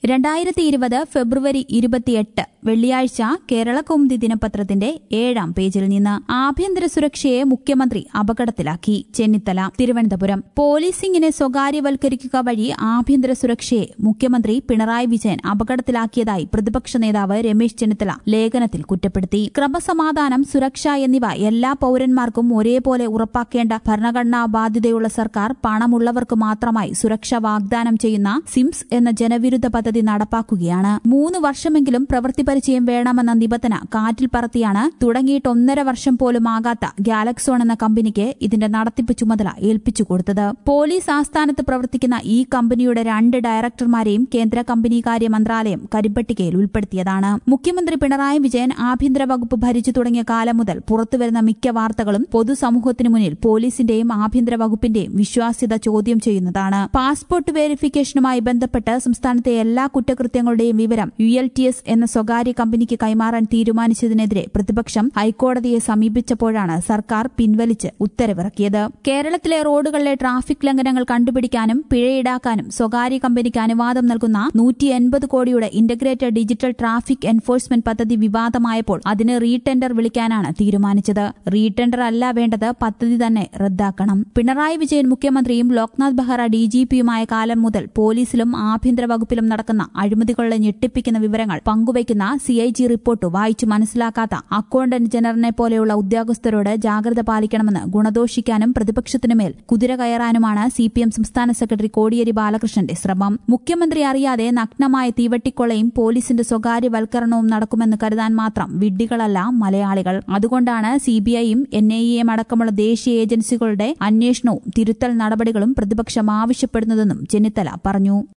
രണ്ടായിരത്തി ഇരുപത് ഫെബ്രുവരി ഇരുപത്തിയെട്ട് വെള്ളിയാഴ്ച കേരളകൗമുദി ദിനപത്രത്തിന്റെ ഏഴാം പേജിൽ നിന്ന് ആഭ്യന്തര സുരക്ഷയെ മുഖ്യമന്ത്രി അപകടത്തിലാക്കി ചെന്നിത്തല തിരുവനന്തപുരം പോലീസിംഗിനെ സ്വകാര്യവൽക്കരിക്കുക വഴി ആഭ്യന്തര സുരക്ഷയെ മുഖ്യമന്ത്രി പിണറായി വിജയൻ അപകടത്തിലാക്കിയതായി പ്രതിപക്ഷ നേതാവ് രമേശ് ചെന്നിത്തല ലേഖനത്തിൽ കുറ്റപ്പെടുത്തി ക്രമസമാധാനം സുരക്ഷ എന്നിവ എല്ലാ പൌരന്മാർക്കും ഒരേപോലെ ഉറപ്പാക്കേണ്ട ഭരണഘടനാ ബാധ്യതയുള്ള സർക്കാർ പണമുള്ളവർക്ക് മാത്രമായി സുരക്ഷ വാഗ്ദാനം ചെയ്യുന്ന സിംസ് എന്ന ജനവിരുദ്ധ പദ്ധതി നടപ്പാക്കുകയാണ് മൂന്ന് വർഷമെങ്കിലും പ്രവൃത്തി പരിചയം വേണമെന്ന നിബന്ധന കാറ്റിൽ പറത്തിയാണ് തുടങ്ങിയിട്ട് ഒന്നര വർഷം പോലും ആകാത്ത ഗാലക്സോൺ എന്ന കമ്പനിക്ക് ഇതിന്റെ നടത്തിപ്പ് ചുമതല ഏൽപ്പിച്ചു കൊടുത്തത് പോലീസ് ആസ്ഥാനത്ത് പ്രവർത്തിക്കുന്ന ഈ കമ്പനിയുടെ രണ്ട് ഡയറക്ടർമാരെയും കേന്ദ്ര കമ്പനികാര്യ മന്ത്രാലയം കരിമ്പട്ടികയിൽ ഉൾപ്പെടുത്തിയതാണ് മുഖ്യമന്ത്രി പിണറായി വിജയൻ ആഭ്യന്തര വകുപ്പ് ഭരിച്ചു തുടങ്ങിയ കാലം മുതൽ പുറത്തുവരുന്ന മിക്ക വാർത്തകളും പൊതുസമൂഹത്തിനു മുന്നിൽ പോലീസിന്റെയും ആഭ്യന്തര വകുപ്പിന്റെയും വിശ്വാസ്യത ചോദ്യം ചെയ്യുന്നതാണ് പാസ്പോർട്ട് വെരിഫിക്കേഷനുമായി ബന്ധപ്പെട്ട് സംസ്ഥാനത്തെ എല്ലാ കുറ്റകൃത്യങ്ങളുടെയും വിവരം യു എൽ ടി എസ് എന്ന സ്വകാര്യ കമ്പനിക്ക് കൈമാറാൻ തീരുമാനിച്ചതിനെതിരെ പ്രതിപക്ഷം ഹൈക്കോടതിയെ സമീപിച്ചപ്പോഴാണ് സർക്കാർ പിൻവലിച്ച് ഉത്തരവിറക്കിയത് കേരളത്തിലെ റോഡുകളിലെ ട്രാഫിക് ലംഘനങ്ങൾ കണ്ടുപിടിക്കാനും പിഴ ഈടാക്കാനും സ്വകാര്യ കമ്പനിക്ക് അനുവാദം നൽകുന്ന നൂറ്റി എൺപത് കോടിയുടെ ഇന്റഗ്രേറ്റഡ് ഡിജിറ്റൽ ട്രാഫിക് എൻഫോഴ്സ്മെന്റ് പദ്ധതി വിവാദമായപ്പോൾ അതിന് റീടെൻഡർ വിളിക്കാനാണ് തീരുമാനിച്ചത് റീടെൻഡർ അല്ല വേണ്ടത് പദ്ധതി തന്നെ റദ്ദാക്കണം പിണറായി വിജയൻ മുഖ്യമന്ത്രിയും ലോക്നാഥ് ബെഹ്റ ഡിജിപിയുമായ കാലം മുതൽ പോലീസിലും ആഭ്യന്തര വകുപ്പിലും നടക്കുന്ന അഴിമതികളുടെ ഞെട്ടിപ്പിക്കുന്ന വിവരങ്ങൾ പങ്കുവയ്ക്കുന്ന സിഐജി റിപ്പോർട്ട് വായിച്ചു മനസ്സിലാക്കാത്ത അക്കൌണ്ടന്റ് ജനറലിനെ പോലെയുള്ള ഉദ്യോഗസ്ഥരോട് ജാഗ്രത പാലിക്കണമെന്ന് ഗുണദോഷിക്കാനും പ്രതിപക്ഷത്തിനുമേൽ കുതിര കയറാനുമാണ് സിപിഎം സംസ്ഥാന സെക്രട്ടറി കോടിയേരി ബാലകൃഷ്ണന്റെ ശ്രമം മുഖ്യമന്ത്രി അറിയാതെ നഗ്നമായ തീവട്ടിക്കൊള്ളയും പോലീസിന്റെ സ്വകാര്യവൽക്കരണവും നടക്കുമെന്ന് കരുതാൻ മാത്രം വിഡ്ഢികളല്ല മലയാളികൾ അതുകൊണ്ടാണ് സിബിഐയും എൻ ഐ എം അടക്കമുള്ള ദേശീയ ഏജൻസികളുടെ അന്വേഷണവും തിരുത്തൽ നടപടികളും പ്രതിപക്ഷം ആവശ്യപ്പെടുന്നതെന്നും ചെന്നിത്തല പറഞ്ഞു